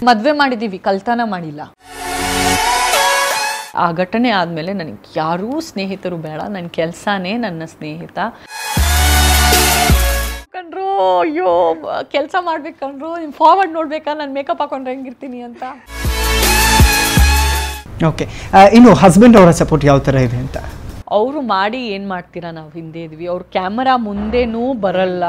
ಮದುವೆ ಮಾಡಿದ್ದೀವಿ ಕಲ್ತನ ಮಾಡಿಲ್ಲ ಆ ಘಟನೆ ಆದಮೇಲೆ ನನಗೆ ಯಾರೂ ಸ್ನೇಹಿತರು ಬೇಡ ನನ್ನ ಕೆಲಸನೇ ನನ್ನ ಸ್ನೇಹಿತ ಕಣ್ರೋ ಅಯ್ಯೋ ಕೆಲಸ ಮಾಡ್ಬೇಕು ಕಣ್ರೋ ನಿಮ್ಮ ಫಾರ್ವರ್ಡ್ ನೋಡ್ಬೇಕಾ ನಾನು ಮೇಕಪ್ ಹಾಕೊಂಡ್ರೆ ಹೆಂಗಿರ್ತೀನಿ ಅಂತ ಓಕೆ ಇನ್ನು ಹಸ್ಬೆಂಡ್ ಅವರ ಸಪೋರ್ಟ್ ಯಾವ ಥರ ಇದೆ ಅಂತ ಅವರು ಮಾಡಿ ಏನು ಮಾಡ್ತೀರಾ ನಾವು ಹಿಂದೆ ಇದ್ವಿ ಅವ್ರ ಕ್ಯಾಮರಾ ಮುಂದೆನೂ ಬರಲ್ಲ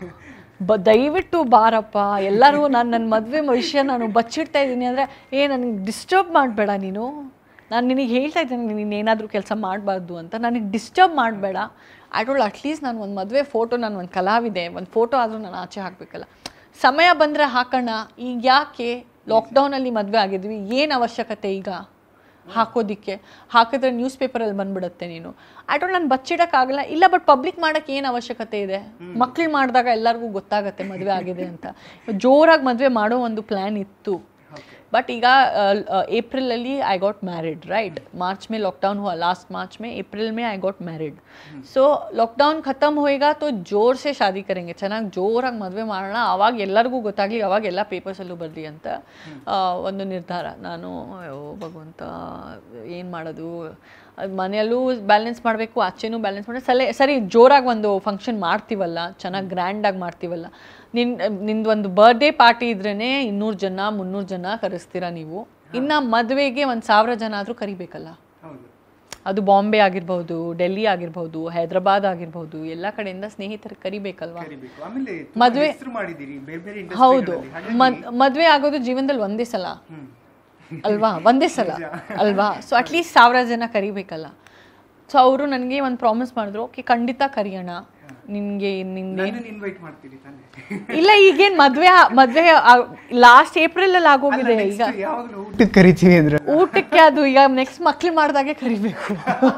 ಬ ದಯವಿಟ್ಟು ಬಾರಪ್ಪ ಎಲ್ಲರೂ ನಾನು ನನ್ನ ಮದುವೆ ವಿಷಯ ನಾನು ಬಚ್ಚಿಡ್ತಾ ಇದ್ದೀನಿ ಅಂದರೆ ಏ ನನಗೆ ಡಿಸ್ಟರ್ಬ್ ಮಾಡಬೇಡ ನೀನು ನಾನು ನಿನಗೆ ಹೇಳ್ತಾ ಇದ್ದೀನಿ ನೀನು ಏನಾದರೂ ಕೆಲಸ ಮಾಡಬಾರ್ದು ಅಂತ ನನಗೆ ಡಿಸ್ಟರ್ಬ್ ಮಾಡಬೇಡ ಐ ಡೋಂಟ್ ಅಟ್ಲೀಸ್ಟ್ ನಾನು ಒಂದು ಮದುವೆ ಫೋಟೋ ನಾನು ಒಂದು ಕಲಾವಿದೆ ಒಂದು ಫೋಟೋ ಆದರೂ ನಾನು ಆಚೆ ಹಾಕಬೇಕಲ್ಲ ಸಮಯ ಬಂದರೆ ಹಾಕೋಣ ಈಗ ಯಾಕೆ ಲಾಕ್ಡೌನಲ್ಲಿ ಮದುವೆ ಆಗಿದ್ವಿ ಏನು ಅವಶ್ಯಕತೆ ಈಗ ಹಾಕೋದಿಕ್ಕೆ ಹಾಕಿದ್ರೆ ನ್ಯೂಸ್ ಪೇಪರಲ್ಲಿ ಬಂದ್ಬಿಡುತ್ತೆ ನೀನು ಐ ಡೋಂಟ್ ನಾನು ಬಚ್ಚಿಡೋಕ್ಕಾಗಲ್ಲ ಇಲ್ಲ ಬಟ್ ಪಬ್ಲಿಕ್ ಮಾಡೋಕ್ಕೆ ಏನು ಅವಶ್ಯಕತೆ ಇದೆ ಮಕ್ಳು ಮಾಡಿದಾಗ ಎಲ್ಲರಿಗೂ ಗೊತ್ತಾಗುತ್ತೆ ಮದುವೆ ಆಗಿದೆ ಅಂತ ಜೋರಾಗಿ ಮದುವೆ ಮಾಡೋ ಒಂದು ಪ್ಲ್ಯಾನ್ ಇತ್ತು ಬಟ್ ಈಗ ಏಪ್ರಿಲಲ್ಲಿ ಐ ಗಾಟ್ ಮ್ಯಾರಿಡ್ ರೈಟ್ मार्च में लॉकडाउन हुआ लास्ट मार्च में अप्रैल में I got married so lockdown खत्म होएगा तो जोर से शादी करेंगे ಚೆನ್ನಾಗಿ ಜೋರಾಗಿ ಮದುವೆ ಮಾಡೋಣ ಅವಾಗ ಎಲ್ಲರಿಗೂ ಗೊತ್ತಾಗಲಿ ಅವಾಗ ಎಲ್ಲ ಪೇಪರ್ಸಲ್ಲೂ ಬರಲಿ ಅಂತ ಆ, ಒಂದು ನಿರ್ಧಾರ ನಾನು ಅಯ್ಯೋ ಭಗವಂತ ಏನು ಮಾಡೋದು ಅದು ಮನೆಯಲ್ಲೂ ಬ್ಯಾಲೆನ್ಸ್ ಮಾಡಬೇಕು ಆಚೆನೂ ಬ್ಯಾಲೆನ್ಸ್ ಮಾಡಿ ಸಲ ಸರಿ ಜೋರಾಗಿ ಒಂದು ಫಂಕ್ಷನ್ ಮಾಡ್ತೀವಲ್ಲ ಚೆನ್ನಾಗಿ ಗ್ರ್ಯಾಂಡಾಗಿ ಮಾಡ್ತೀವಲ್ಲ ನಿನ್ ನಿಂದು ಒಂದು ಬರ್ಡೇ ಪಾರ್ಟಿ ಇದ್ರೇ ಇನ್ನೂರು ಜನ ಮುನ್ನೂರು ಜನ ಕರೆಸ್ತೀರಾ ನೀವು ಇನ್ನು ಮದುವೆಗೆ ಒಂದು ಸಾವಿರ ಜನ ಆದರೂ ಕರಿಬೇಕಲ್ಲ ಅದು ಬಾಂಬೆ ಆಗಿರ್ಬೋದು ಡೆಲ್ಲಿ ಆಗಿರ್ಬೋದು ಹೈದ್ರಾಬಾದ್ ಆಗಿರ್ಬೋದು ಎಲ್ಲ ಕಡೆಯಿಂದ ಸ್ನೇಹಿತರು ಕರಿಬೇಕಲ್ವಾ ಆಮೇಲೆ ಮದ್ವೆ- ಹೆಸರು ಮಾಡಿದ್ದೀರಿ ಬೇರೆ ಬೇರೆ ಹೌದು ಮದ್- ಮದ್ವೆ ಆಗೋದು ಜೀವನದಲ್ಲಿ ಒಂದೇ ಸಲ ಅಲ್ವಾ ಒಂದೇ ಸಲ ಅಲ್ವಾ ಸೊ ಅಟ್ಲೀಸ್ಟ್ ಸಾವಿರ ಜನ ಕರಿಬೇಕಲ್ಲ ಸೊ ಅವರು ನನಗೆ ಒಂದು ಪ್ರಾಮಿಸ್ ಮಾಡಿದ್ರು ಓಕೆ ಖಂಡಿತ ಕರಿಯೋಣ ನಿನಗೆ ನಿನ್ನೆ ಇನ್ವೈಟ್ ಮಾಡ್ತೀರಿ ತಾನೇ ಇಲ್ಲ ಈಗೇನು ಮದ್ವೆ ಆ- ಮದ್ವೆ ಲಾಸ್ಟ್ ಏಪ್ರಿಲ್ ಅಲ್ಲಿ ಆಗೋಗಿದೆ ಈಗ ಯಾವಾಗಲೂ ಊಟಕ್ಕೆ ಕರಿತೀವಿ ಅಂದ್ರೆ ಊಟಕ್ಕೆ ಅದು ಈಗ ನೆಕ್ಸ್ಟ್ ಮಕ್ಳು ಮಾಡಿದಾಗೆ ಕರಿಬೇಕು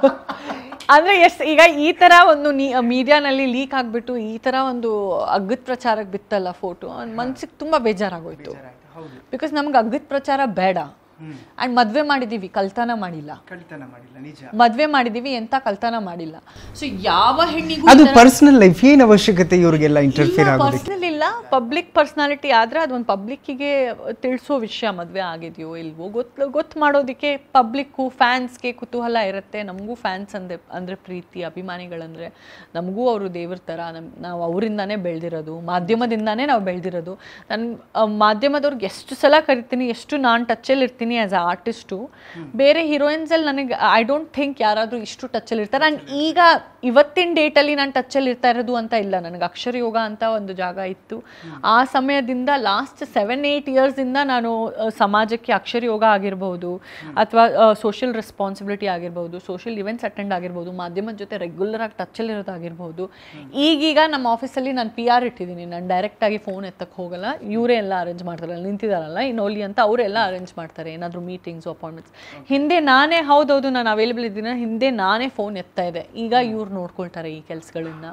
ಅಂದ್ರೆ ಎಷ್ಟು ಈಗ ಈ ತರ ಒಂದು ಮೀಡಿಯಾನಲ್ಲಿ ಲೀಕ್ ಆಗ್ಬಿಟ್ಟು ಈ ತರ ಒಂದು ಅಗ್ಗದ ಪ್ರಚಾರಕ್ಕೆ ಬಿತ್ತಲ್ಲ ಫೋಟೋ ಮನ್ಸಿಗೆ ತುಂಬಾ ಬೇಜಾರಾಗೋಯ್ತು ಹೌದು ಬಿಕಾಸ್ ನಮ್ಗೆ ಅಗ್ಗದ ಪ್ರಚಾರ ಬೇಡ ಅಂಡ್ ಮದ್ವೆ ಮಾಡಿದೀವಿ ಕಲ್ತನ ಮಾಡಿಲ್ಲ ಕಳ್ತನ ಮಾಡಿಲ್ಲ ನಿಜ ಮದ್ವೆ ಮಾಡಿದೀವಿ ಎಂತ ಕಲ್ತನ ಮಾಡಿಲ್ಲ ಸೊ ಯಾವ ಹೆಣ್ಣಿಗೂ ಅದು ಪರ್ಸನಲ್ ಲೈಫ್ ಏನ್ ಅವಶ್ಯಕತೆ ಇವ್ರಿಗೆಲ್ಲ ಇಂಟರ್ಫಿಯರ್ ಆಗೋದಕ್ಕೆ ಪರ್ಸನಲ್ ಇಲ್ಲ ಪಬ್ಲಿಕ್ ಪರ್ಸನಾಲಿಟಿ ಆದ್ರೆ ಅದೊಂದು ಪಬ್ಲಿಕ್ಕಿಗೆ ತಿಳಿಸೋ ವಿಷಯ ಮದುವೆ ಆಗಿದೆಯೋ ಇಲ್ವೋ ಗೊತ್ತು ಗೊತ್ತು ಮಾಡೋದಕ್ಕೆ ಪಬ್ಲಿಕ್ಕು ಫ್ಯಾನ್ಸ್ಗೆ ಕುತೂಹಲ ಇರುತ್ತೆ ನಮಗೂ ಫ್ಯಾನ್ಸ್ ಅಂದೆ ಅಂದರೆ ಪ್ರೀತಿ ಅಭಿಮಾನಿಗಳಂದರೆ ನಮಗೂ ಅವರು ದೇವ್ರ ಥರ ನಮ್ ನಾವು ಅವರಿಂದಾನೇ ಬೆಳೆದಿರೋದು ಮಾಧ್ಯಮದಿಂದಾನೇ ನಾವು ಬೆಳೆದಿರೋದು ನನ್ನ ಮಾಧ್ಯಮದವ್ರಿಗೆ ಎಷ್ಟು ಸಲ ಕರಿತೀನಿ ಎಷ್ಟು ನಾನು ಟಚ್ಚಲ್ಲಿ ಇರ್ತೀನಿ ಆ್ಯಸ್ ಅ ಆರ್ಟಿಸ್ಟು ಬೇರೆ ಹೀರೋಯಿನ್ಸಲ್ಲಿ ನನಗೆ ಐ ಡೋಂಟ್ ಥಿಂಕ್ ಯಾರಾದರೂ ಇಷ್ಟು ಟಚ್ಚಲ್ಲಿ ಇರ್ತಾರೆ ಆ್ಯಂಡ್ ಈಗ ಇವತ್ತಿನ ಡೇಟಲ್ಲಿ ನಾನು ಟಚ್ಚಲ್ಲಿ ಇರ್ತಾ ಇರೋದು ಅಂತ ಇಲ್ಲ ನನಗೆ ಅಕ್ಷರ ಯೋಗ ಅಂತ ಒಂದು ಜಾಗ ಇತ್ತು ಆ ಸಮಯದಿಂದ ಲಾಸ್ಟ್ ಸೆವೆನ್ ಏಯ್ಟ್ ಇಯರ್ಸಿಂದ ನಾನು ಆ, ಸಮಾಜಕ್ಕೆ ಅಕ್ಷರ ಯೋಗ ಆಗಿರ್ಬೋದು ಅಥವಾ ಸೋಷಿಯಲ್ ರೆಸ್ಪಾನ್ಸಿಬಿಲಿಟಿ ಆಗಿರ್ಬೋದು ಸೋಷಿಯಲ್ ಇವೆಂಟ್ಸ್ ಅಟೆಂಡ್ ಆಗಿರ್ಬೋದು ಮಾಧ್ಯಮದ ಜೊತೆ ರೆಗ್ಯುಲರ್ ಆಗಿ ಟಚ್ಚಲ್ಲಿರೋದಾಗಿರ್ಬೋದು ಈಗೀಗ ನಮ್ಮ ಆಫೀಸಲ್ಲಿ ನಾನು ಪಿ ಆರ್ ಇಟ್ಟಿದ್ದೀನಿ ನಾನು ಡೈರೆಕ್ಟಾಗಿ ಫೋನ್ ಎತ್ತಕ್ಕೆ ಹೋಗಲ್ಲ ಇವರೇ ಎಲ್ಲ ಅರೇಂಜ್ ಮಾಡ್ತಾರಲ್ಲ ನಿಂತಿದ್ದಾರಲ್ಲ ಇನ್ನೋಲಿ ಅಂತ ಅವರೆಲ್ಲ ಅರೇಂಜ್ ಮಾಡ್ತಾರೆ ಏನಾದರೂ ಮೀಟಿಂಗ್ಸ್ ಅಪಾಯಿಂಟ್ಮೆಂಟ್ಸ್ ಹಿಂದೆ ನಾನೇ ಹೌದೌದು ನಾನು ಅವೈಲೇಬಲ್ ಇದ್ದೀನಿ ಹಿಂದೆ ನಾನೇ ಫೋನ್ ಎತ್ತಾ ಇದೆ ಈಗ ಇವ್ರು ನೋಡ್ಕೊಳ್ತಾರೆ ಈ ಕೆಲಸಗಳನ್ನ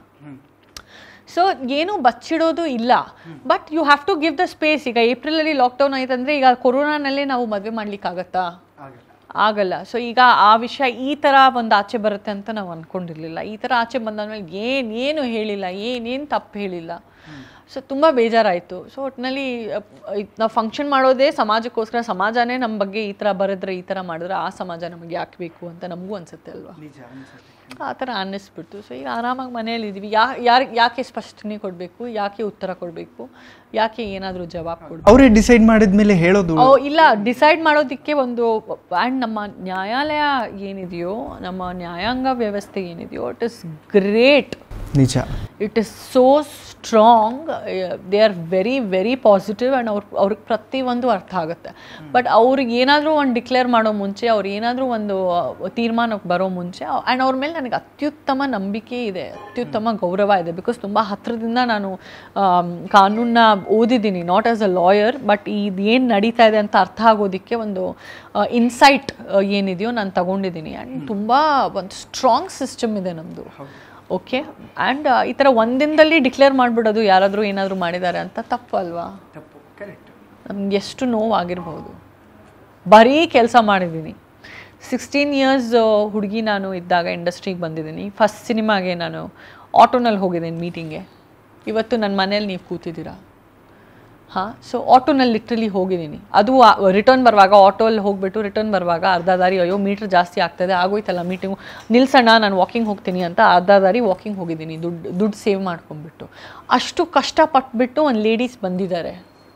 ಸೊ ಏನು ಬಚ್ಚಿಡೋದು ಇಲ್ಲ but you have to give the space ಈಗ ಏಪ್ರಿಲಲ್ಲಿ ಲಾಕ್ಡೌನ್ ಆಯ್ತಂದ್ರೆ ಈಗ ಕೊರೋನಾನಲ್ಲೇ ನಾವು ಮದುವೆ ಮಾಡ್ಲಿಕ್ಕಾಗತ್ತಾ ಆಗಲ್ಲ ಸೊ ಈಗ ಆ ವಿಷಯ ಈ ಥರ ಒಂದು ಆಚೆ ಬರುತ್ತೆ ಅಂತ ನಾವು ಅಂದ್ಕೊಂಡಿರ್ಲಿಲ್ಲ ಈ ಥರ ಆಚೆ ಬಂದಾದ್ಮೇಲೆ ಏನು ಏನು ಹೇಳಿಲ್ಲ ಏನೇನು ತಪ್ಪು ಹೇಳಿಲ್ಲ ಸೊ ತುಂಬ ಬೇಜಾರಾಯಿತು ಸೊ ಒಟ್ಟಿನಲ್ಲಿ ನಾವು ಫಂಕ್ಷನ್ ಮಾಡೋದೇ ಸಮಾಜಕ್ಕೋಸ್ಕರ ಸಮಾಜನೇ ನಮ್ಮ ಬಗ್ಗೆ ಈ ಥರ ಬರೆದ್ರೆ ಈ ಥರ ಮಾಡಿದ್ರೆ ಆ ಸಮಾಜ ನಮಗೆ ಯಾಕೆ ಬೇಕು ಅಂತ ನಮಗೂ ಅನ್ಸುತ್ತೆ ಅಲ್ವಾ ನಿಜ ಅನ್ಸುತ್ತೆ ಆ ಥರ ಅನ್ನಿಸ್ಬಿಟ್ಟು ಸೊ ಈಗ ಆರಾಮಾಗಿ ಮನೇಲಿ ಇದ್ದೀವಿ ಯಾ ಯಾರು ಯಾಕೆ ಸ್ಪಷ್ಟನೆ ಕೊಡಬೇಕು ಯಾಕೆ ಉತ್ತರ ಕೊಡಬೇಕು ಯಾಕೆ ಏನಾದರೂ ಜವಾಬ್ ಕೊಡಬೇಕು ಅವರೇ ಡಿಸೈಡ್ ಮಾಡಿದ್ಮೇಲೆ ಹೇಳೋದು ಓ ಇಲ್ಲ ಡಿಸೈಡ್ ಮಾಡೋದಕ್ಕೆ ಒಂದು ಆ್ಯಂಡ್ ನಮ್ಮ ನ್ಯಾಯಾಲಯ ಏನಿದೆಯೋ ನಮ್ಮ ನ್ಯಾಯಾಂಗ ವ್ಯವಸ್ಥೆ ಏನಿದೆಯೋ ಇಟ್ ಇಸ್ ಗ್ರೇಟ್ ನಿಜ it is so strong they are very very positive and ಅವ್ರ ಅವ್ರಿಗೆ ಪ್ರತಿಯೊಂದು ಅರ್ಥ ಆಗುತ್ತೆ ಬಟ್ ಅವ್ರಿಗೆ ಏನಾದರೂ ಒಂದು ಡಿಕ್ಲೇರ್ ಮಾಡೋ ಮುಂಚೆ ಅವ್ರು ಏನಾದರೂ ಒಂದು ತೀರ್ಮಾನಕ್ಕೆ ಬರೋ ಮುಂಚೆ ಆ್ಯಂಡ್ ಅವ್ರ ಮೇಲೆ ನನಗೆ ಅತ್ಯುತ್ತಮ ನಂಬಿಕೆ ಇದೆ ಅತ್ಯುತ್ತಮ ಗೌರವ ಇದೆ ಬಿಕಾಸ್ ತುಂಬ ಹತ್ತಿರದಿಂದ ನಾನು ಆಮ್, ಕಾನೂನನ್ನ ಓದಿದ್ದೀನಿ not as a lawyer but ಇದು ಏನು ನಡೀತಾ ಇದೆ ಅಂತ ಅರ್ಥ ಆಗೋದಕ್ಕೆ ಒಂದು ಇನ್ಸೈಟ್ ಏನಿದೆಯೋ ನಾನು ತಗೊಂಡಿದ್ದೀನಿ ಆ್ಯಂಡ್ ತುಂಬ ಒಂದು ಸ್ಟ್ರಾಂಗ್ ಸಿಸ್ಟಮ್ ಇದೆ ನಮ್ಮದು ಓಕೆ ಆ್ಯಂಡ್ ಈ ಥರ ಒಂದಿನದಲ್ಲಿ ಡಿಕ್ಲೇರ್ ಮಾಡಿಬಿಡೋದು ಯಾರಾದರೂ ಏನಾದರೂ ಮಾಡಿದ್ದಾರೆ ಅಂತ ತಪ್ಪು ಅಲ್ವಾ ತಪ್ಪು ಕರೆಕ್ಟ್ ನಮ್ಗೆ ಎಷ್ಟು ನೋವಾಗಿರ್ಬೋದು ಬರೀ ಕೆಲಸ ಮಾಡಿದ್ದೀನಿ ಸಿಕ್ಸ್ಟೀನ್ ಇಯರ್ಸ್ ಹುಡುಗಿ ನಾನು ಇದ್ದಾಗ ಇಂಡಸ್ಟ್ರಿಗೆ ಬಂದಿದ್ದೀನಿ ಫಸ್ಟ್ ಸಿನಿಮಾಗೆ ನಾನು ಆಟೋನಲ್ಲಿ ಹೋಗಿದ್ದೀನಿ ಮೀಟಿಂಗ್ಗೆ ಇವತ್ತು ನನ್ನ ಮನೇಲಿ ನೀವು ಕೂತಿದ್ದೀರಾ ಹಾಂ ಸೊ ಆಟೋನಲ್ಲಿ ಲಿಟ್ರಲಿ ಹೋಗಿದ್ದೀನಿ ಅದು ರಿಟರ್ನ್ ಬರುವಾಗ ಆಟೋಲ್ಲಿ ಹೋಗ್ಬಿಟ್ಟು ರಿಟರ್ನ್ ಬರುವಾಗ ಅರ್ಧ ದಾರಿ ಅಯ್ಯೋ ಮೀಟ್ರ್ ಜಾಸ್ತಿ ಆಗ್ತದೆ ಆಗೋಯ್ತಲ್ಲ ಮೀಟಿಂಗು ನಿಲ್ಸೋಣ ನಾನು ವಾಕಿಂಗ್ ಹೋಗ್ತೀನಿ ಅಂತ ಅರ್ಧ ದಾರಿ ವಾಕಿಂಗ್ ಹೋಗಿದ್ದೀನಿ ದುಡ್ಡು ದುಡ್ಡು ಸೇವ್ ಮಾಡ್ಕೊಂಡ್ಬಿಟ್ಟು ಅಷ್ಟು ಕಷ್ಟಪಟ್ಬಿಟ್ಟು ಒಂದು ಲೇಡೀಸ್ ಬಂದಿದ್ದಾರೆ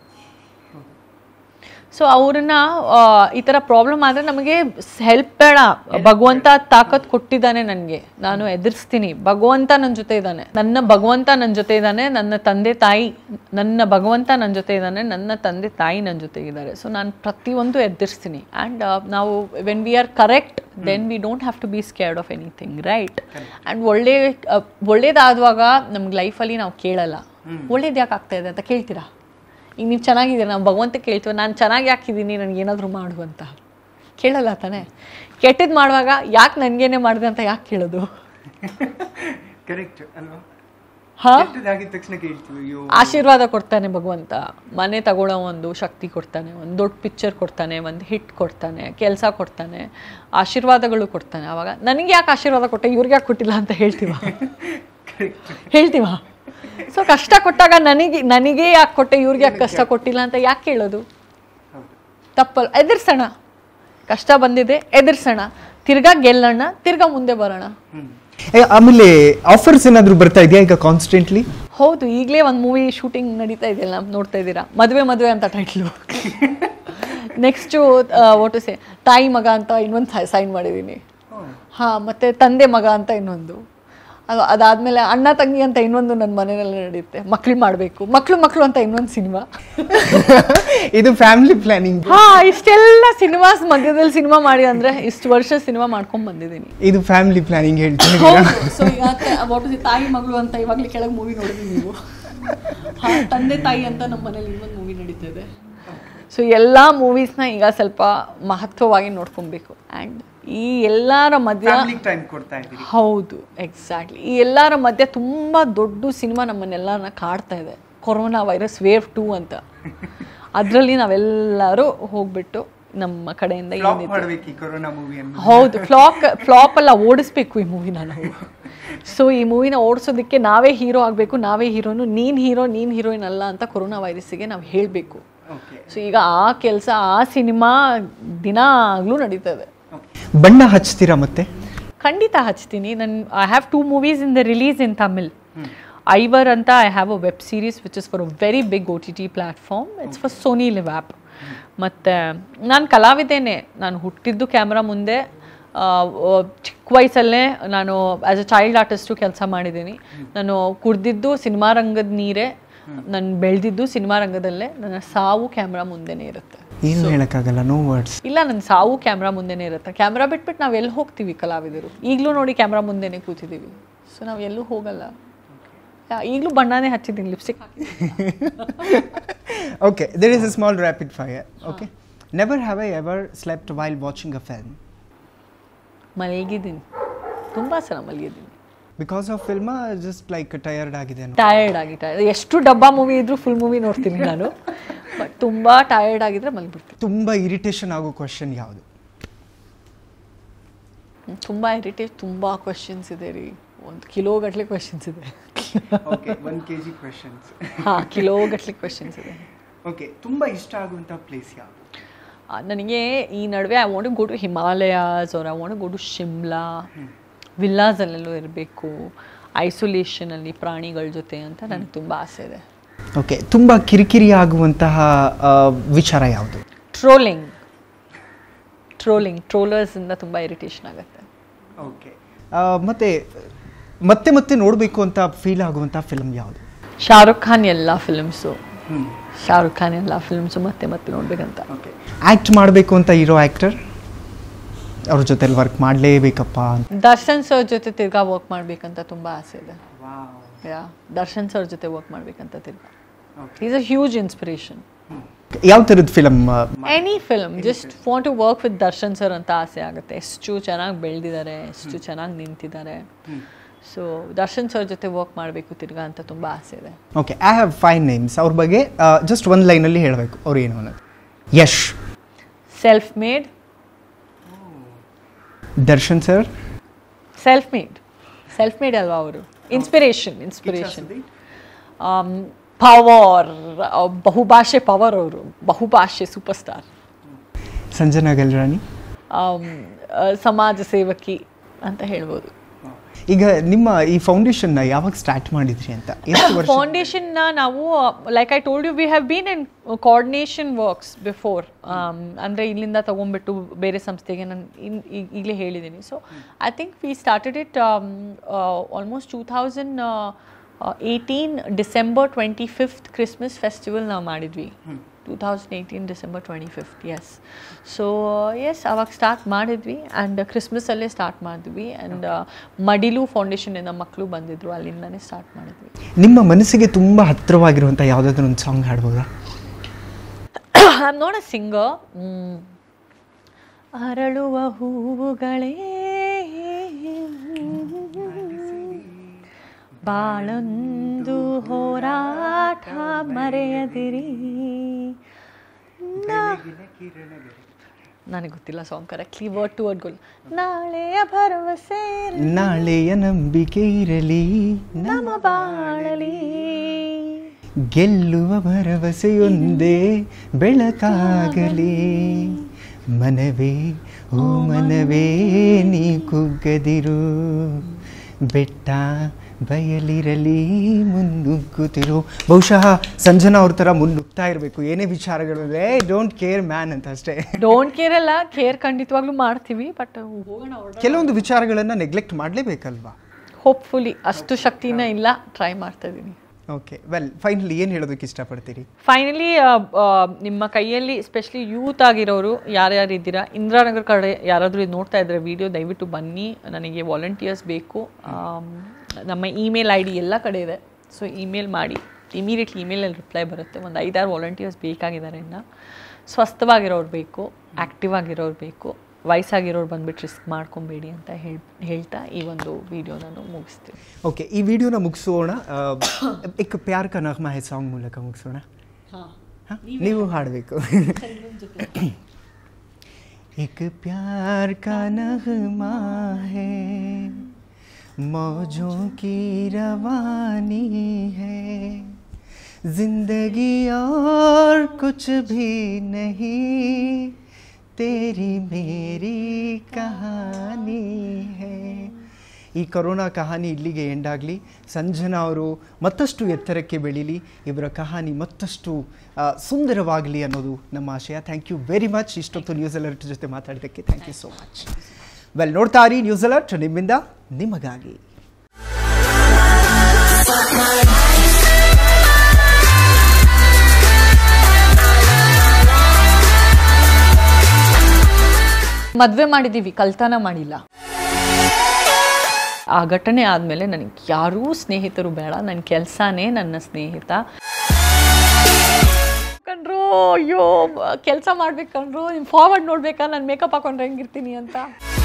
ಸೊ ಅವ್ರನ್ನ ಆ, ಈ ಥರ ಪ್ರಾಬ್ಲಮ್ ಆದರೆ ನಮಗೆ ಹೆಲ್ಪ್ ಬೇಡ ಭಗವಂತ ತಾಕತ್ ಕೊಟ್ಟಿದ್ದಾನೆ ನನಗೆ ನಾನು ಎದುರಿಸ್ತೀನಿ ಭಗವಂತ ನನ್ನ ಜೊತೆ ಇದ್ದಾನೆ ನನ್ನ ಭಗವಂತ ನನ್ನ ಜೊತೆ ಇದ್ದಾನೆ ನನ್ನ ತಂದೆ ತಾಯಿ ನನ್ನ ಭಗವಂತ ನನ್ನ ಜೊತೆ ಇದ್ದಾನೆ ನನ್ನ ತಂದೆ ತಾಯಿ ನನ್ನ ಜೊತೆಗಿದ್ದಾರೆ ಸೊ ನಾನು ಪ್ರತಿಯೊಂದು ಎದುರಿಸ್ತೀನಿ ಆ್ಯಂಡ್ ನಾವು when we are correct then we don't have to be scared of anything right and ಒಳ್ಳೆ ಆ, ಒಳ್ಳೇದಾಗುವಾಗ ನಮ್ಗೆ ಲೈಫಲ್ಲಿ ನಾವು ಕೇಳಲ್ಲ ಒಳ್ಳೇದು ಯಾಕೆ ಆಗ್ತಾ ಇದೆ ಅಂತ ಕೇಳ್ತೀರಾ ಈಗ ನೀವು ಚೆನ್ನಾಗಿದ್ದೀರ ನಾವು ಭಗವಂತ ಕೇಳ್ತೀವಿ ನಾನು ಚೆನ್ನಾಗಿ ಹಾಕಿದ್ದೀನಿ ನನಗೆ ಏನಾದರೂ ಮಾಡು ಅಂತ ಕೇಳಲ್ಲ ತಾನೇ ಕೆಟ್ಟದ್ದು ಮಾಡುವಾಗ ಯಾಕೆ ನನಗೇನೆ ಮಾಡಿದೆ ಅಂತ ಯಾಕೆ ಕೇಳೋದು ಕರೆಕ್ಟ್ ಅಲ್ವಾ ಹಾ ಕೆಟ್ಟದಾಗಿದ ತಕ್ಷಣ ಕೇಳ್ತೀವಿ ಅಯ್ಯೋ ಆಶೀರ್ವಾದ ಕೊಡ್ತಾನೆ ಭಗವಂತ ಮನೆ ತಗೊಳ್ಳೋ ಒಂದು ಶಕ್ತಿ ಕೊಡ್ತಾನೆ ಒಂದು ದೊಡ್ಡ ಪಿಕ್ಚರ್ ಕೊಡ್ತಾನೆ ಒಂದು ಹಿಟ್ ಕೊಡ್ತಾನೆ ಕೆಲಸ ಕೊಡ್ತಾನೆ ಆಶೀರ್ವಾದಗಳು ಕೊಡ್ತಾನೆ ಅವಾಗ ನನಗೆ ಯಾಕೆ ಆಶೀರ್ವಾದ ಕೊಟ್ಟೆ ಇವ್ರಿಗೆ ಯಾಕೆ ಕೊಟ್ಟಿಲ್ಲ ಅಂತ ಹೇಳ್ತೀವ ಹೇಳ್ತೀವ ಸೊ ಕಷ್ಟ ಕೊಟ್ಟಾಗ ನನಗೆ ನನಗೆ ಯಾಕೆ ಕೊಟ್ಟೆ ಇವ್ರಿಗೆ ಯಾಕೆ ಕಷ್ಟ ಕೊಟ್ಟಿಲ್ಲ ಅಂತ ಯಾಕೆ ಕೇಳೋದು ಹೌದು ತಪ್ಪಲ್ಲ ಎದುರ್ಸೋಣ ಕಷ್ಟ ಬಂದಿದೆ ಎದುರ್ಸೋಣ ತಿರ್ಗಾ ಗೆಲ್ಲೋಣ ತಿರ್ಗಾ ಮುಂದೆ ಬರೋಣ ಹ್ಮ್ ಏ, ಆಮೇಲೆ ಆಫರ್ಸ್ ಏನಾದರೂ ಬರ್ತಾ ಇದೆಯಾ ಈಗ ಕಾನ್ಸ್ಟೆಂಟ್ಲಿ ಹೌದು ಈಗಲೇ ಒಂದು ಮೂವಿ ಶೂಟಿಂಗ್ ನಡೀತಾ ಇದೆಯಲ್ಲ ನೋಡ್ತಾ ಇದ್ದೀರಾ ಮದುವೆ ಮದುವೆ ಅಂತ ಟೈಟ್ಲು ನೆಕ್ಸ್ಟು ಒಟ್ಟು ಸೇ ತಾಯಿ ಮಗ ಅಂತ ಇನ್ನೊಂದು ಸೈನ್ ಮಾಡಿದ್ದೀನಿ ಹಾಂ ಮತ್ತು ತಂದೆ ಮಗ ಅಂತ ಇನ್ನೊಂದು ಅದು ಅದಾದಮೇಲೆ ಅಣ್ಣ ತಂಗಿ ಅಂತ ಇನ್ನೊಂದು ನನ್ನ ಮನೆಯಲ್ಲಿ ನಡೆಯುತ್ತೆ ಮಕ್ಳು ಮಾಡಬೇಕು ಮಕ್ಕಳು ಮಕ್ಕಳು ಅಂತ ಇನ್ನೊಂದು ಸಿನಿಮಾ ಇದು ಫ್ಯಾಮಿಲಿ ಪ್ಲಾನಿಂಗ್ ಹಾ ಇಷ್ಟೆಲ್ಲ ಸಿನಿಮಾಸ್ ಮಧ್ಯದಲ್ಲಿ ಸಿನಿಮಾ ಮಾಡಿ ಅಂದ್ರೆ ಇಷ್ಟು ವರ್ಷ ಸಿನಿಮಾ ಮಾಡ್ಕೊಂಡ್ ಬಂದಿದ್ದೀನಿ ಇದು ಫ್ಯಾಮಿಲಿ ಪ್ಲಾನಿಂಗ್ ಹೇಳ್ತೀನಿ ಸೊ ಈಗ ವಾಟ್ ಇಸ್ ತಾಯಿ ಮಗಳು ಅಂತ ಇವಾಗಲೇ ಕೆಳಗೆ ಮೂವಿ ನೋಡಿದ್ವಿ ನೀವು ಹಾ ತಂದೆ ತಾಯಿ ಅಂತ ನಮ್ಮ ಮನೇಲಿ ಇನ್ನೊಂದು ಮೂವಿ ನಡೀತಾ ಇದೆ ಸೊ ಎಲ್ಲ ಮೂವೀಸ್ನ ಈಗ ಸ್ವಲ್ಪ ಮಹತ್ವವಾಗಿ ನೋಡ್ಕೊಬೇಕು ಆ್ಯಂಡ್ ಈ ಎಲ್ಲರ ಮಧ್ಯ ಫ್ಯಾಮಿಲಿ ಟೈಮ್ ಕೊಡ್ತಾ ಇದ್ದೀರಿ ಹೌದು ಎಕ್ಸಾಕ್ಟ್ಲಿ ಈ ಎಲ್ಲರ ಮಧ್ಯೆ ತುಂಬ ದೊಡ್ಡ ಸಿನಿಮಾ ನಮ್ಮನ್ನೆಲ್ಲರನ್ನ ಕಾಡ್ತಾ ಇದೆ ಕೊರೋನಾ ವೈರಸ್ ವೇವ್ ಟೂ ಅಂತ ಅದರಲ್ಲಿ ನಾವೆಲ್ಲರೂ ಹೋಗ್ಬಿಟ್ಟು ನಮ್ಮ ಕಡೆಯಿಂದ ಫ್ಲಾಪ್ ಏನಿದೆ ಮಾಡ್ಬೇಕು ಈ ಕೊರೋನಾ ಮೂವಿಯನ್ನು ಹೌದು ಫ್ಲಾಪ್ ಫ್ಲಾಪ್ ಎಲ್ಲ ಓಡಿಸ್ಬೇಕು ಈ ಮೂವಿನ ನಾವು ಸೊ ಈ ಮೂವಿನ ಓಡಿಸೋದಕ್ಕೆ ನಾವೇ ಹೀರೋ ಆಗಬೇಕು ನಾವೇ ಹೀರೋನು ನೀನು ಹೀರೋ ನೀನು ಹೀರೋಯಿನ್ ಅಲ್ಲ ಅಂತ ಕೊರೋನಾ ವೈರಸ್ಸಿಗೆ ನಾವು ಹೇಳಬೇಕು ಓಕೆ ಸೊ ಈಗ ಆ ಕೆಲಸ ಆ ಸಿನಿಮಾ ದಿನಾಗ್ಲೂ ನಡೀತದೆ ಬಣ್ಣ ಹಚ್ತೀರಾ ಮತ್ತೆ ಖಂಡಿತ ಹಚ್ತೀನಿ ನನ್ನ I have two movies in the release in Tamil Aivar ಅಂತ I have a web series which is for a very big O T T platform it's for Sony Liv app ಮತ್ತು ನಾನು ಕಲಾವಿದೇನೆ ನಾನು ಹುಟ್ಟಿದ್ದು ಕ್ಯಾಮ್ರಾ ಮುಂದೆ ಆ, ಆ, ಚಿಕ್ಕ ವಯಸ್ಸಲ್ಲೇ ನಾನು ಆ್ಯಸ್ ಅ ಚೈಲ್ಡ್ ಆರ್ಟಿಸ್ಟು ಕೆಲಸ ಮಾಡಿದ್ದೀನಿ ನಾನು ಕುಡ್ದಿದ್ದು ಸಿನಿಮಾ ರಂಗದ ನೀರೇ ನಾನು ಬೆಳೆದಿದ್ದು ಸಿನಿಮಾ ರಂಗದಲ್ಲೇ ನನ್ನ ಸಾವು ಕ್ಯಾಮ್ರಾ ಮುಂದೆನೇ ಇರುತ್ತೆ ಏನು ಹೇಳಕ್ಕಾಗಲ್ಲ ನೋ ವರ್ಡ್ಸ್ ಇಲ್ಲ ನನ್ನ ಸಾವು ಕ್ಯಾಮ್ರಾ ಮುಂದೆನೇ ಇರುತ್ತೆ ಕ್ಯಾಮ್ರಾ ಬಿಟ್ಬಿಟ್ಟು ನಾವು ಎಲ್ಲಿ ಹೋಗ್ತೀವಿ ಕಲಾವಿದರು ಈಗಲೂ ನೋಡಿ ಕ್ಯಾಮ್ರಾ ಮುಂದೆನೇ ಕೂತಿದ್ದೀವಿ ಸೊ ನಾವು ಎಲ್ಲೂ ಹೋಗಲ್ಲ ಈಗಲೂ ಬಣ್ಣನೇ ಹಚ್ಚಿದ್ದೀನಿ ಲಿಪ್ಸ್ಟಿಕ್ ಹಾಕಿ okay there is a small rapid fire okay never have I ever slept while watching a film ಮಲಗಿದ್ದೀನಿ ತುಂಬ ಸಲ ಮಲಗಿದ್ದೀನಿ because of film just like tired ಆಗಿದೆ ಟಯರ್ಡ್ ಆಗಿ ಟಯರ್ಡ್ ಎಷ್ಟು ಡಬ್ಬಾ ಮೂವಿ ಇದ್ರೂ ಫುಲ್ ಮೂವಿ ನೋಡ್ತೀನಿ ನಾನು ಬಟ್ ತುಂಬ ಟಯರ್ಡ್ ಆಗಿದ್ರೆ ಮಲಗಿಬಿಡ್ತೀನಿ ತುಂಬ ಇರಿಟೇಷನ್ ಆಗೋ ಕ್ವಶನ್ ಯಾವುದು ತುಂಬ ಇರಿಟೇಟ್ ತುಂಬ ಕ್ವಶನ್ಸ್ ಇದೆ ರೀ ಒಂದು ಕಿಲೋ ಗಟ್ಟಲೆ ಕ್ವಶನ್ಸ್ ಇದೆ okay one K G questions ಹಾಂ ಕಿಲೋ ಗಟ್ಟಲೆ ಕ್ವಶನ್ಸ್ ಇದೆ ಓಕೆ ತುಂಬಾ ಇಷ್ಟ ಆಗುವಂತ ಪ್ಲೇಸ್ ಯಾವುದು ಆ, ನನಗೆ ಈ ನಡುವೆ I want go to Himalayas ಅವ್ರ I want go to Shimla ವಿಲ್ಲಾಸಲ್ಲೆಲ್ಲೂ ಇರಬೇಕು ಐಸೋಲೇಷನಲ್ಲಿ ಪ್ರಾಣಿಗಳ ಜೊತೆ ಅಂತ ನನಗೆ ತುಂಬ ಆಸೆ ಇದೆ ಓಕೆ ತುಂಬ ಕಿರಿಕಿರಿ ಆಗುವಂತಹ ಆ, ವಿಚಾರ ಯಾವುದು ಟ್ರೋಲಿಂಗ್ ಟ್ರೋಲಿಂಗ್ ಟ್ರೋಲರ್ಸಿಂದ ತುಂಬ ಇರಿಟೇಷನ್ ಆಗುತ್ತೆ ಓಕೆ ಆ, ಮತ್ತೆ ಮತ್ತೆ ಮತ್ತೆ ನೋಡಬೇಕು ಅಂತ ಫೀಲ್ ಆಗುವಂಥ ಫಿಲ್ಮ್ ಯಾವುದು ಶಾರುಖ್ ಖಾನ್ ಎಲ್ಲ ಫಿಲ್ಮ್ಸು ಹ್ಮ್ ಶಾರುಖ್ ಖಾನ್ ಎಲ್ಲ ಫಿಲ್ಮ್ಸು ಮತ್ತೆ ಮತ್ತೆ ನೋಡ್ಬೇಕಂತ ಓಕೆ ಆ್ಯಕ್ಟ್ ಮಾಡಬೇಕು ಅಂತ ಇರೋ ಆ್ಯಕ್ಟರ್ ಅವ್ರ ಜೊತೆಲಿ ವರ್ಕ್ ಮಾಡಲೇಬೇಕಪ್ಪ ಅಂತ ದರ್ಶನ್ ಸರ್ ಜೊತೆ ತಿರ್ಗಾ ವರ್ಕ್ ಮಾಡ್ಬೇಕಂತ ತುಂಬ ಆಸೆ ಇದೆ ವಾವ್ ಯಾ ದರ್ಶನ್ ಸರ್ ಜೊತೆ ವರ್ಕ್ ಮಾಡ್ಬೇಕಂತ ತಿರ್ಗಾ okay is a huge inspiration ಯಾವ ಥರದ film any film just want to work with Darshan sir ಅಂತ ಆಸೆ ಆಗುತ್ತೆ ಎಷ್ಟು ಚೆನ್ನಾಗಿ ಬೆಳೆದಿದ್ದಾರೆ ಎಷ್ಟು ಚೆನ್ನಾಗಿ ನಿಂತಿದ್ದಾರೆ ಸೊ ದರ್ಶನ್ ಸರ್ ಜೊತೆ ವರ್ಕ್ ಮಾಡಬೇಕು ತಿರ್ಗಾ ಅಂತ ತುಂಬ ಆಸೆ ಇದೆ okay I have five names ಅವ್ರ ಬಗ್ಗೆ ಜಸ್ಟ್ ಒಂದು ಲೈನಲ್ಲಿ ಹೇಳಬೇಕು ಅವ್ರು ಏನು ಅನ್ನೋದು Yash self made Darshan sir self made self made ಅಲ್ವಾ ಅವರು ಇನ್ಸ್ಪಿರೇಷನ್ ಇನ್ಸ್ಪಿರೇಷನ್ ಪವರ್ ಬಹುಭಾಷೆ ಪವರ್ ಅವರು ಬಹುಭಾಷೆ ಸೂಪರ್ ಸ್ಟಾರ್ ಸಂಜನಾ ಗಲ್ರಾಣಿ ಸಮಾಜ ಸೇವಕಿ ಅಂತ ಹೇಳ್ಬೋದು ಈಗ ನಿಮ್ಮ ಈ ಫೌಂಡೇಶನ್ನ ಯಾವಾಗ ಸ್ಟಾರ್ಟ್ ಮಾಡಿದ್ರಿ ಅಂತ ಎಷ್ಟು ವರ್ಷ ಫೌಂಡೇಶನ್ ನಾವು like I told you we have been in coordination works before ಅಂದರೆ ಇಲ್ಲಿಂದ ತಗೊಂಡ್ಬಿಟ್ಟು ಬೇರೆ ಸಂಸ್ಥೆಗೆ ನಾನು ಇನ್ ಈ- ಈಗಲೇ ಹೇಳಿದ್ದೀನಿ so I think we started it almost two thousand eighteen December twenty fifth Christmas festival ನಾವು ಮಾಡಿದ್ವಿ two thousand eighteen December twenty fifth yes so yes ಅವಾಗ ಸ್ಟಾರ್ಟ್ ಮಾಡಿದ್ವಿ ಆ್ಯಂಡ್ ಕ್ರಿಸ್ಮಸಲ್ಲೇ ಸ್ಟಾರ್ಟ್ ಮಾಡಿದ್ವಿ ಆ್ಯಂಡ್ ಮಡಿಲು ಫೌಂಡೇಶನಿಂದ ಮಕ್ಕಳು ಬಂದಿದ್ರು ಅಲ್ಲಿಂದನೇ ಸ್ಟಾರ್ಟ್ ಮಾಡಿದ್ವಿ ನಿಮ್ಮ ಮನಸ್ಸಿಗೆ ತುಂಬ ಹತ್ತಿರವಾಗಿರುವಂಥ ಯಾವುದಾದ್ರೂ ಒಂದು ಸಾಂಗ್ ಹಾಡ್ಬೋದಾ I am not a singer ಅರಳುವ ಹೂವುಗಳೇ ಬಾಳೊಂದು ಹೋರಾಟ ಮರೆಯದಿರಿ ನನಗೆ ಗೊತ್ತಿಲ್ಲ song correctly word to word ಗೋಲ್ ನಾಳೆಯ ಭರವಸೆ ನಾಳೆಯ ನಂಬಿಕೆ ಇರಲಿ ನಮ್ಮ ಬಾಳಲಿ ಗೆಲ್ಲುವ ಭರವಸೆಯೊಂದೇ ಬೆಳಕಾಗಲಿ ಮನವೇ ಓ ಮನವೇ ನೀ ಕುಗ್ಗದಿರು ಬೆಟ್ಟ ಬಯಲಿರಲಿ ಮುನ್ನುಗ್ಗುತ್ತಿರು ಬಹುಶಃ ಸಂಜನಾ ಅವ್ರ ಥರ ಮುನ್ನುಗ್ತಾ ಇರಬೇಕು ಏನೇ ವಿಚಾರಗಳು ಅಂದರೆ ಡೋಂಟ್ ಕೇರ್ ಮ್ಯಾನ್ ಅಂತ ಅಷ್ಟೇ ಡೋಂಟ್ ಕೇರ್ ಅಲ್ಲ ಕೇರ್ ಖಂಡಿತವಾಗ್ಲೂ ಮಾಡ್ತೀವಿ ಬಟ್ ಹೋಗೋಣ ಕೆಲವೊಂದು ವಿಚಾರಗಳನ್ನು ನೆಗ್ಲೆಕ್ಟ್ ಮಾಡಲೇಬೇಕಲ್ವಾ ಹೋಪ್ಫುಲಿ ಅಷ್ಟು ಶಕ್ತಿನ ಇಲ್ಲ ಟ್ರೈ ಮಾಡ್ತಾ ಇದ್ದೀನಿ ಓಕೆ ವೆಲ್ ಫೈನಲಿ ಏನು ಹೇಳೋದಕ್ಕೆ ಇಷ್ಟಪಡ್ತೀರಿ ಫೈನಲಿ ನಿಮ್ಮ ಕೈಯಲ್ಲಿ ಸ್ಪೆಷಲಿ ಯೂತ್ ಆಗಿರೋರು ಯಾರ್ಯಾರು ಇದ್ದೀರಾ ಇಂದಿರಾನಗರ ಕಡೆ ಯಾರಾದರೂ ಇದು ನೋಡ್ತಾ ಇದ್ದಾರೆ ವಿಡಿಯೋ ದಯವಿಟ್ಟು ಬನ್ನಿ ನನಗೆ ವಾಲಂಟಿಯರ್ಸ್ ಬೇಕು ಆಮ್, ನಮ್ಮ ಇಮೇಲ್ ಐ ಡಿ ಎಲ್ಲ ಕಡೆ ಇದೆ ಸೊ ಇಮೇಲ್ ಮಾಡಿ ಇಮಿಡಿಯೇಟ್ಲಿ ಇಮೇಲಲ್ಲಿ ರಿಪ್ಲೈ ಬರುತ್ತೆ ಒಂದು ಐದಾರು ವಾಲಂಟಿಯರ್ಸ್ ಬೇಕಾಗಿದ್ದಾರೆ ಇನ್ನು ಸ್ವಸ್ಥವಾಗಿರೋರು ಬೇಕು ಆ್ಯಕ್ಟಿವ್ ಆಗಿರೋರು ಬೇಕು ವಯಸ್ಸಾಗಿರೋರು ಬಂದ್ಬಿಟ್ಟು ರಿಸ್ಕ್ ಮಾಡ್ಕೊಬೇಡಿ ಅಂತ ಹೇಳ್ ಹೇಳ್ತಾ ಈ ಒಂದು ವಿಡಿಯೋ ನಾನು ಮುಗಿಸ್ತೀನಿ ಓಕೆ ಈ ವಿಡಿಯೋನ ಮುಗಿಸೋಣ ಏಕ್ ಪ್ಯಾರ್ ಕಾ ನಗ್ಮಾ ಹೈ ಸಾಂಗ್ ಮೂಲಕ ಮುಗಿಸೋಣ ಹಾ? ನೀವು ಹಾಡಬೇಕು एक प्यार का नगमा है मौजों की रवानी है जिंदगी और कुछ भी नहीं तेरी मेरी कहानी है ಈ ಕೊರೋನಾ ಕಹಾನಿ ಇಲ್ಲಿಗೆ ಎಂಡ್ ಆಗಲಿ ಸಂಜನಾ ಅವರು ಮತ್ತಷ್ಟು ಎತ್ತರಕ್ಕೆ ಬೆಳೀಲಿ ಇವರ ಕಹಾನಿ ಮತ್ತಷ್ಟು ಆ, ಸುಂದರವಾಗಲಿ ಅನ್ನೋದು ನಮ್ಮ ಆಶಯ ಥ್ಯಾಂಕ್ ಯು ವೆರಿ ಮಚ್ ಇಷ್ಟೊತ್ತು ನ್ಯೂಸ್ ಅಲರ್ಟ್ ಜೊತೆ ಮಾತಾಡಿದ್ದಕ್ಕೆ thank you so much well ನೋಡ್ತಾ ಇರಿ ನ್ಯೂಸ್ ಅಲರ್ಟ್ ನಿಮ್ಮಿಂದ ನಿಮಗಾಗಿ ಮದುವೆ ಮಾಡಿದ್ದೀವಿ ಕಲ್ತನ ಮಾಡಿಲ್ಲ ಆ ಘಟನೆ ಆದಮೇಲೆ ನನಗೆ ಯಾರೂ ಸ್ನೇಹಿತರು ಬೇಡ ನನ್ನ ಕೆಲಸನೇ ನನ್ನ ಸ್ನೇಹಿತ ಕಣ್ರೋ ಅಯ್ಯೋ ಕೆಲಸ ಮಾಡ್ಬೇಕು ಕಣ್ರು ಫಾರ್ವರ್ಡ್ ನೋಡ್ಬೇಕಾ ನಾನು ಮೇಕಪ್ ಹಾಕೊಂಡ್ರೆ ಹೆಂಗಿರ್ತೀನಿ ಅಂತ